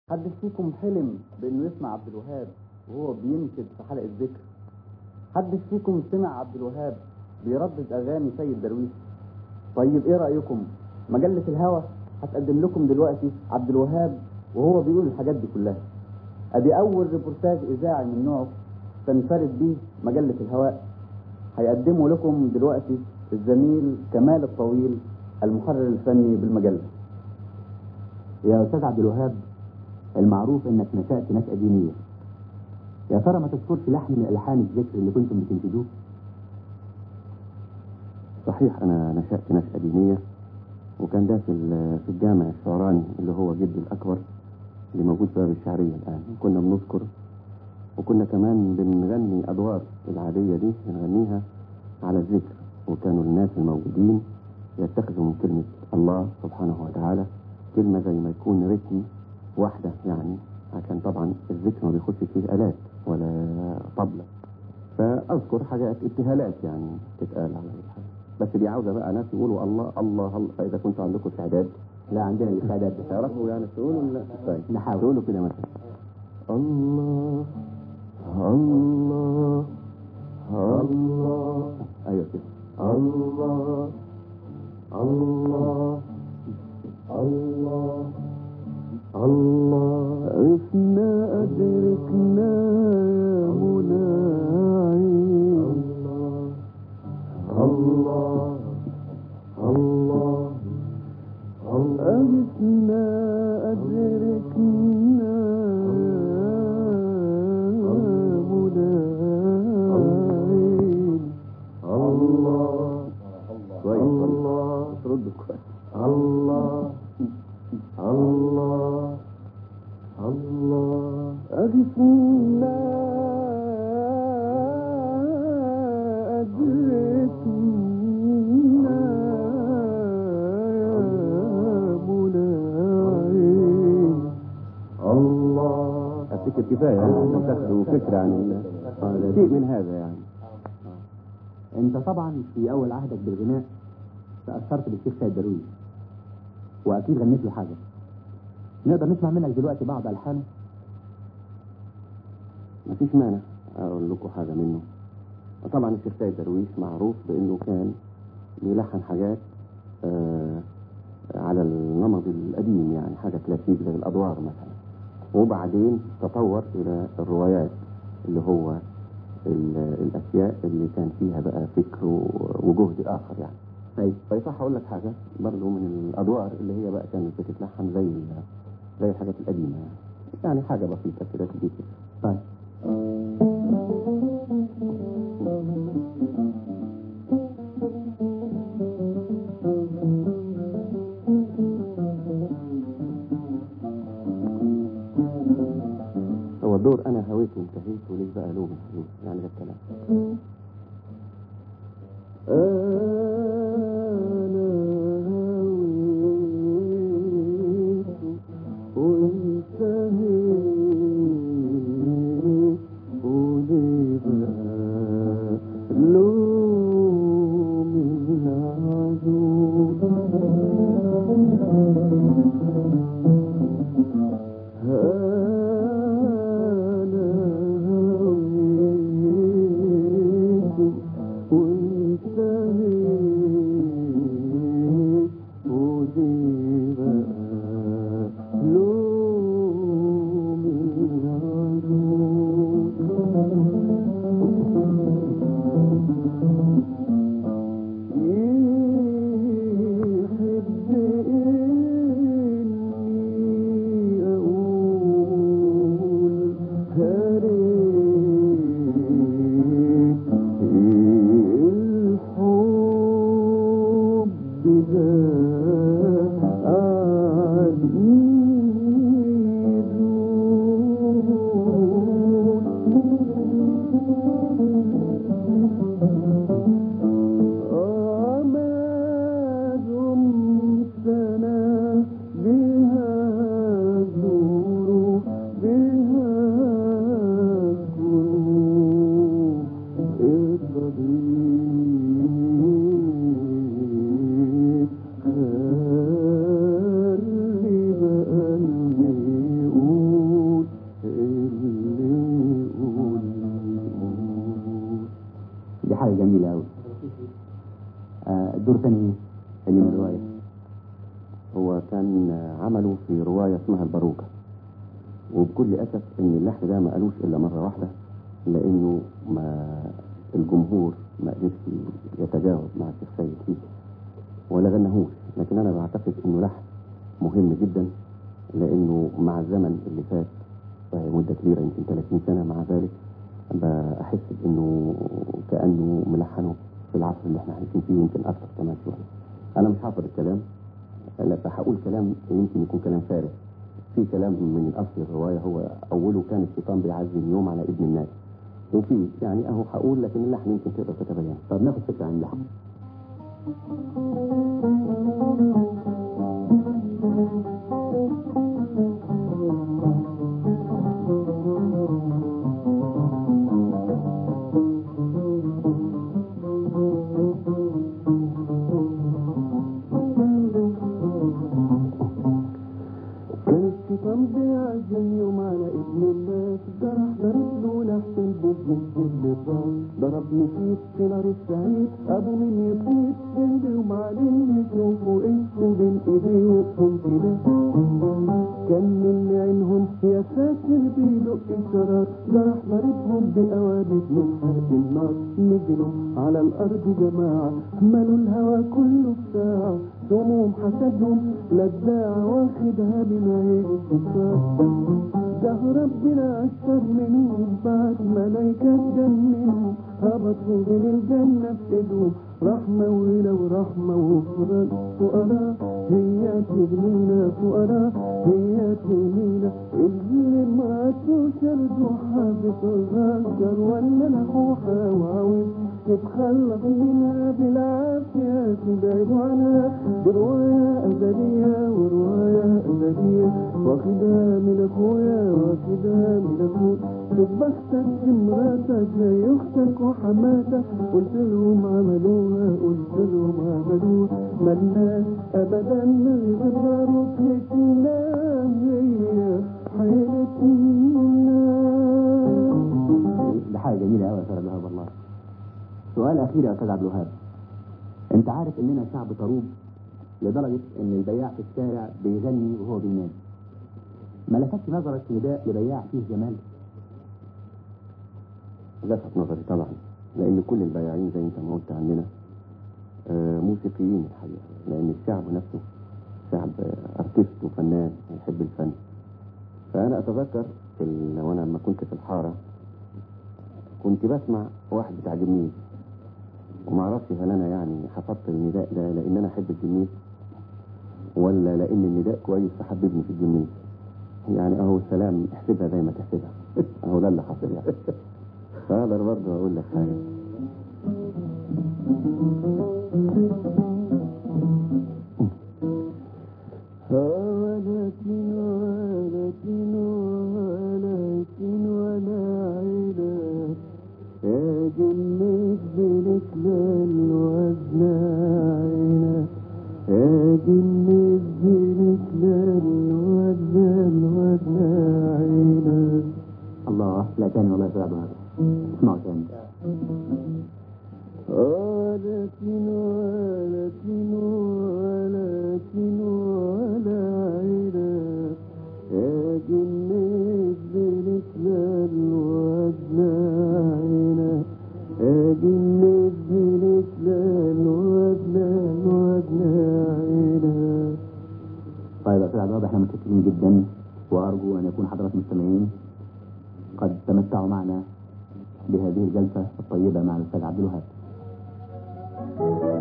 حد فيكم حلم بانه يسمع عبد الوهاب وهو بينشد في حلقه ذكر حد فيكم سمع عبد الوهاب بيردد اغاني سيد درويش طيب ايه رايكم مجله الهوى هتقدم لكم دلوقتي عبد الوهاب وهو بيقول الحاجات دي كلها ادي اول ريبورتاج اذاعي من نوعه تنفرد بيه مجله الهواء هيقدمه لكم دلوقتي الزميل كمال الطويل المحرر الفني بالمجله يا استاذ عبد الوهاب المعروف انك نشأت نشأة دينية يا ترى ما تذكرش لحن من الحان الذكر اللي كنتم بتنتجوه صحيح أنا نشأت نشأة دينية وكان ده في ال- في الجامع الشعراني اللي هو جدي الأكبر اللي موجود في باب الشعرية الآن كنا بنذكر وكنا كمان بنغني أدوار العادية دي بنغنيها على الذكر وكانوا الناس الموجودين يتخذوا من كلمة الله سبحانه وتعالى كلمة زي ما يكون رتم واحدة يعني عشان طبعا الذكر ما بيخش فيه آلات ولا طبلة فأذكر حاجات ابتهالات يعني تتقال على الحاجة بس دي عاوزة بقى ناس يقولوا الله الله الله فإذا كنتوا عندكم استعداد لا عندنا الاستعداد ده تعرفوا يعني تقولوا ولا لا؟ طيب نحاول. تقولوا كده مثلا الله الله الله ايوه كده الله الله الله الله عرفنا أدركنا يا مناعي الله الله عرفنا أدركنا مناعي الله كويس الله رد كويس الله الله الله أغثنا أدركنا يا مناعي الله أفتكر كفاية عشان تاخدوا فكرة عن ال- شيء من هذا يعني انت طبعا في اول عهدك بالغناء تأثرت بالشيخ سيد درويش واكيد غنيت له حاجة نقدر نسمع منك دلوقتي بعض الحانه مفيش مانع اقول لكم حاجه منه طبعا الشيخ سيد درويش معروف بانه كان بيلحن حاجات آه على النمط القديم يعني حاجه كلاسيك زي الادوار مثلا وبعدين تطور الى الروايات اللي هو ال- الاشياء اللي كان فيها بقى فكر و- وجهد اخر يعني ايوه فيصح اقول لك حاجه برضه من الادوار اللي هي بقى كانت بتتلحن زي ال- زي الحاجات القديمه يعني يعني حاجه بسيطه كده تديك طيب هو الدور انا هويت وانتهيت وليه بقى لوم الحلول يعني ده الكلام انا هويت وانتهيت وليه بقى لوم أنا هويت وانتهيت في رواية اسمها الباروكة وبكل أسف إن اللحن ده ما قالوش إلا مرة واحدة لأنه ما الجمهور ما قدرش يتجاوب مع الشيخ سيد فيه ولا غنهوش لكن أنا بعتقد إنه لحن مهم جدا لأنه مع الزمن اللي فات وهي مدة كبيرة يمكن 30 سنة مع ذلك بحس بإنه كأنه ملحنه في العصر اللي احنا عايشين فيه يمكن أكثر كمان شوية أنا مش حافظ الكلام لا هقول كلام يمكن يكون كلام فارغ في كلام من اصل الروايه هو اوله كان الشيطان بيعزم يوم على ابن الناس وفي يعني اهو هقول لكن اللحن يمكن تقدر تتبين طب ناخد فكرة عن اللحن كان الشيطان بيعزم يوم على ابن الناس جرح ضرب له لحت البوز اللي ضاع ضرب نسيت في نار السعيد ابو مين يطيب جنبي ومعلم يشوفوا اسمه بين ايديهم كده كان من عينهم يا ساتر بيدق شرار جرح ضربهم بقوادث من حرق النار نزلوا على الارض جماعه ملوا الهوى كله في ساعه سموم حسدهم لداعة واخدها بنهاية الصفات ده ربنا أكثر منهم بعد ملايكة جننهم هبطوا من الجنة في ايدهم رحمة ولو رحمة وفرج فقراء هي تغنينا فقراء هي تغنينا اللي معته شرد وحابط الغجر ولا لحوحة وعاوز تتخلص منها بالعافية تبعد عنها برواية أزلية ورواية أزلية واخدها من أخويا واخدها من أخويا شوف بختك في مراتك زي أختك وحماتك قلت لهم عملوها قلت لهم عملوها ملناش أبدا من غير فتنة هي حيلتنا ده حاجة جميلة قوي يا أستاذ عبد الوهاب والله سؤال أخير يا أستاذ عبد الوهاب أنت عارف إننا شعب طروب لدرجة إن البياع في الشارع بيغني وهو بينام ما لفتش نظرك نداء لبياع فيه جمال لفت نظري طبعا لان كل البياعين زي انت ما قلت عندنا آه، موسيقيين الحقيقه لان الشعب نفسه شعب آه، ارتست وفنان يحب الفن فانا اتذكر في ال- وانا لما كنت في الحاره كنت بسمع واحد بتاع جميل وما اعرفش هل انا يعني حفظت النداء ده لان انا احب الجميل ولا لان النداء كويس فحببني في الجميل يعني اهو السلام احسبها زي ما تحسبها اهو ده اللي حصل يعني فاقدر برضه اقول لك حاجه ولكن ولكن ولكن ولا علاج أجنك بركلة الوزن عينا أجنك بركلة الوزن الوزن عينا الله لا تاني والله يا أستاذ عبد الوهاب اسمعوا تاني ولكن ولكن ولكن ولا علاج أجنك بركلة الوزن عينا أجنك بركلة الوزن الوزن عينا طيب يا أستاذ عبد الوهاب احنا متشكرين جدا وأرجو أن يكون حضرات المستمعين قد تمتعوا معنا بهذه الجلسة الطيبة مع الأستاذ عبد الوهاب